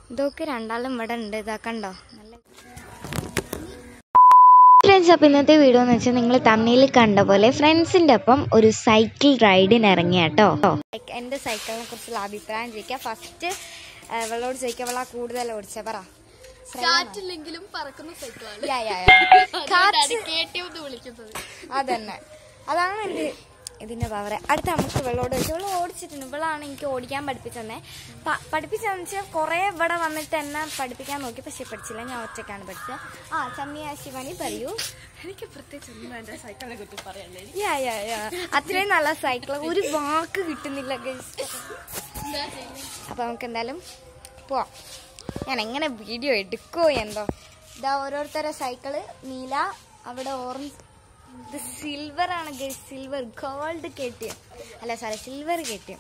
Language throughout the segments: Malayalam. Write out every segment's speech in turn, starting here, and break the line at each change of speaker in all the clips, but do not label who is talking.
ഇതൊക്കെ രണ്ടാളും ഇവിടെ ഉണ്ട് ഇതാ കണ്ടോ നല്ല ഫ്രണ്ട്സ് അപ്പോൾ ഇന്നത്തെ വീഡിയോ എന്ന് വെച്ചാൽ നിങ്ങൾ തമ്മിൽ കണ്ട പോലെ ഫ്രണ്ട്സിൻ്റെ ഒപ്പം ഒരു സൈക്കിൾ റൈഡിന് ഇറങ്ങിയ കേട്ടോ എൻ്റെ സൈക്കിളിനെ കുറിച്ചുള്ള അഭിപ്രായം ചോദിക്കുക ഫസ്റ്റ് അവളോട് ചോദിക്കുക അവളാ കൂടുതൽ ഓടിച്ച പറ
കാറ്റില്ലെങ്കിലും പറക്കുന്ന സൈക്കിളാണ്
യാ, യാ, യാ. കാറ്റ്
കേട്ടിയം എന്ന് വിളിക്കുന്നത്
അതന്നെ അതാണ് എൻ്റെ ഇതിൻ്റെ പവർ അടുത്ത നമുക്ക് ഇവളോട് ചോദിച്ചു ഇവള് ഓടിച്ചിട്ടുണ്ട് ഇവളാണ് എനിക്ക് ഓടിക്കാൻ പഠിപ്പിച്ചതന്നെ പഠിപ്പിച്ചതെന്ന് വെച്ചാൽ കുറേ ഇവിടെ വന്നിട്ട് എന്നെ പഠിപ്പിക്കാൻ നോക്കി പക്ഷെ പഠിച്ചില്ല ഞാൻ ഒറ്റയ്ക്കാണ് പഠിച്ചത് ആ ചമ്മിയ ശിവാനി പറയൂ
എനിക്ക് പ്രത്യേകിച്ച് ഒന്നും എന്റെ സൈക്കിളിനെ കുറിച്ച് പറയാനേ
യാ യാ യാ അത്രയും നല്ല സൈക്കിൾ ഒരു വാക്ക് കിട്ടുന്നില്ല guys. അപ്പൊ നമുക്ക് എന്തായാലും പോവാം ഞാൻ എങ്ങനെ വീഡിയോ എടുക്കുമോ എന്തോ ഇതാ ഓരോരുത്തരുടെ സൈക്കിള് നീല അവിടെ ഓറഞ്ച് ഇത് സിൽവർ ആണ് ഗൈസ് സിൽവർ ഗോൾഡ് കെട്ടിയം അല്ല സോറി സിൽവർ കെട്ടിയം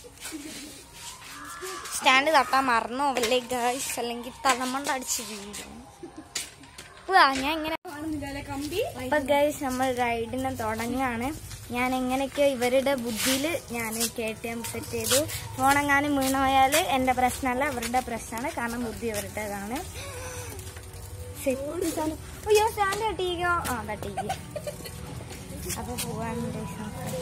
സ്റ്റാൻഡ് തട്ടാൻ മറന്നോ വല്ലേ ഗൈസ് അല്ലെങ്കിൽ തലമണ്ട അടിച്ച് വീഴും വാ ഞാൻ ഇങ്ങനെ അപ്പൊ ഗൈസ് നമ്മൾ റൈഡിന് തുടങ്ങുകയാണ് ഞാൻ എങ്ങനെയൊക്കെ ഇവരുടെ ബുദ്ധിയിൽ ഞാൻ കെ ടി എം സെറ്റ് ചെയ്തു ഫോണെങ്ങാനും വീണ് പോയാൽ എൻ്റെ പ്രശ്നമല്ല അവരുടെ പ്രശ്നമാണ് കാരണം ബുദ്ധി അവരുടേതാണ് സെറ്റ് സാധനം അയ്യോ സ്റ്റാൻഡ് തട്ടിക്കോ ആ തട്ടിക്ക് അപ്പൊ പോവാണ് guys നമുക്ക്.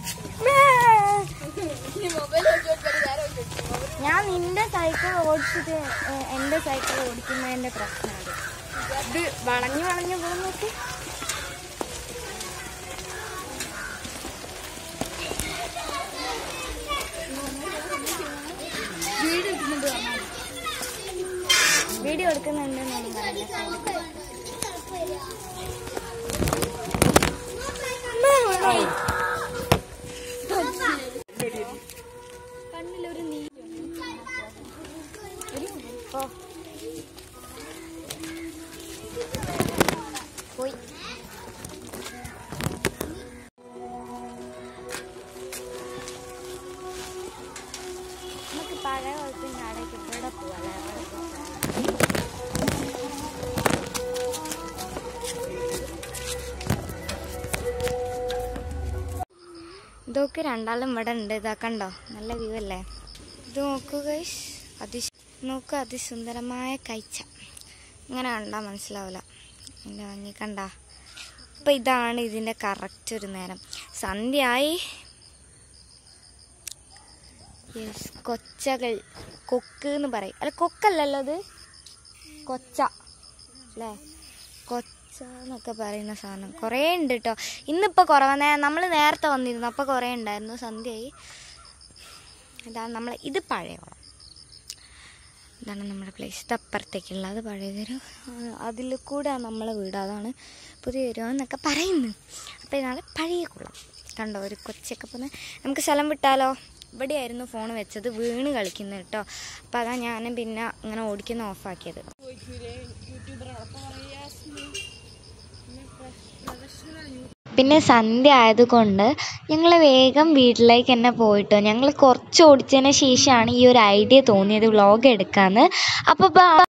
ഞാൻ നിന്റെ സൈക്കിൾ ഓടിച്ചിട്ട് ഏ, എന്റെ സൈക്കിൾ ഓടിക്കുന്നതിന്റെ പ്രശ്നമാണ് ഇത് വളഞ്ഞു വളഞ്ഞു പോകുന്നൊക്കെ വീഡിയോ എടുക്കുന്നുണ്ടെന്നൊന്നും പറഞ്ഞില്ല കണ്ണിലൊരു നീ ഓ പോയി നമുക്ക് പഴയ കുളത്തിൻ്റെ അവിടേക്ക് ഇവിടെ പോവാല്ലേ അവിടെ പോവാം. ഇതൊക്കെ രണ്ടാളും ഇവിടെ ഉണ്ട് ഇതാ കണ്ടോ നല്ല വ്യൂ അല്ലേ ഇത് നോക്കൂ ഗൈസ് അതി നോക്കൂ അതിസുന്ദരമായ കാഴ്ച ഇങ്ങനെ കണ്ടാ മനസ്സിലാവില്ല എൻ്റെ ഭംഗി കണ്ട അപ്പം ഇതാണ് ഇതിൻ്റെ കറക്റ്റ് ഒരു നേരം സന്ധ്യയായി യെസ് കൊച്ചകൾ കൊക്ക് എന്ന് പറയും അല്ല കൊക്കല്ലല്ലോ അത് കൊച്ച അല്ലേ കൊച്ച എന്നൊക്കെ പറയുന്ന സാധനം കുറേ ഉണ്ട് കേട്ടോ ഇന്നിപ്പോൾ കുറവാ നമ്മൾ നേരത്തെ വന്നിരുന്നു അപ്പോൾ കുറേ ഉണ്ടായിരുന്നു സന്ധ്യയായി ഇതാണ് നമ്മൾ ഇത് പഴയോളം ഇതാണ് നമ്മുടെ പ്ലേസ് ഇത് അപ്പുറത്തേക്കുള്ള അത് പഴയതൊരു അതിൽ കൂടെ നമ്മളെ വീട് അതാണ് പുതിയ വരുമോ എന്നൊക്കെ പറയുന്നു അപ്പോൾ ഇതാണ് പഴയ കുളം കണ്ടോ ഒരു കൊച്ചൊക്കെ പോകുന്നത് നമുക്ക് സ്ഥലം വിട്ടാലോ ഇവിടെയായിരുന്നു ഫോൺ വെച്ചത് വീണ് കളിക്കുന്നത് കേട്ടോ അപ്പോൾ അതാ ഞാൻ പിന്നെ ഇങ്ങനെ ഓടിക്കുന്ന ഓഫാക്കിയത് പിന്നെ സന്ധ്യ ആയതുകൊണ്ട് ഞങ്ങൾ വേഗം വീട്ടിലേക്ക് തന്നെ പോയിട്ടോ ഞങ്ങൾ കുറച്ച് ഓടിച്ചതിന് ശേഷമാണ് ഈ ഒരു ഐഡിയ തോന്നിയത് വ്ളോഗ് എടുക്കാമെന്ന് അപ്പോൾ